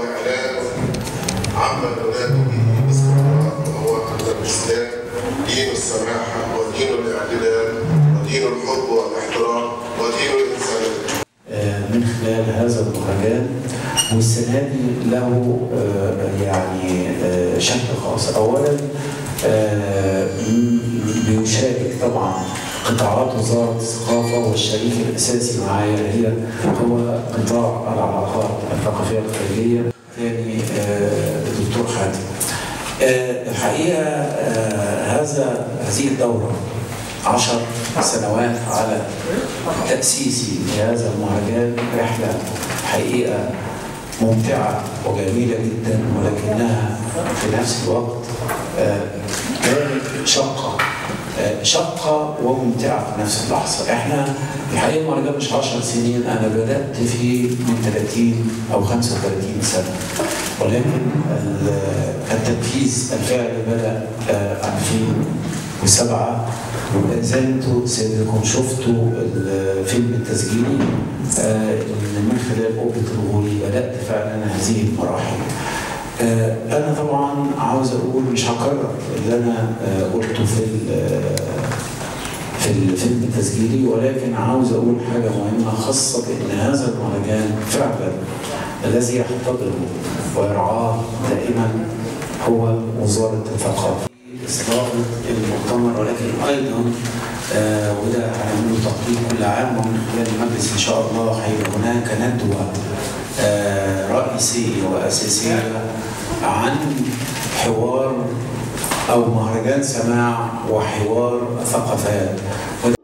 إعلان عما ننادي به باستمرار وهو أن الإسلام دين السماحة ودين الاعتدال ودين الحب والاحترام ودين الإنسانية من خلال هذا المهرجان والسنه دي له آه، يعني آه، شكل خاص اولا آه، م- بيشارك طبعا قطاعات وزاره الثقافه والشريك الاساسي معايا هي هو قطاع العلاقات الثقافيه الخارجيه ثاني آه، الدكتور حاتم آه، الحقيقه آه، هذا هذه الدوره عشر سنوات على تأسيسي لهذا المهرجان رحلة حقيقة ممتعة وجميلة جدا ولكنها في نفس الوقت آه، كانت شقة آه، شقة وممتعة في نفس اللحظة احنا الحقيقة المهرجان مش 10 سنين انا بدأت فيه من 30 او 35 سنة ولكن ال- التنفيذ الفعلي بدأ آه، 2007 زي ما انتوا سيدكم شفتوا الفيلم التسجيلي آه، اللي من خلال أوبة الغولي بدأت فعلا هذه المراحل. آه، أنا طبعا عاوز أقول مش هكرر اللي أنا آه، قلته في ال- في الفيلم التسجيلي ولكن عاوز أقول حاجة مهمة خاصة بأن هذا المهرجان فعلا الذي يحتضنه ويرعاه دائما هو وزارة الثقافة. استضافة المؤتمر ولكن أيضا آه وده هنعمله تقرير كل عام ومن خلال المجلس إن شاء الله هيبقى هناك ندوة آه رئيسية وأساسية عن حوار أو مهرجان سماع وحوار ثقافات وده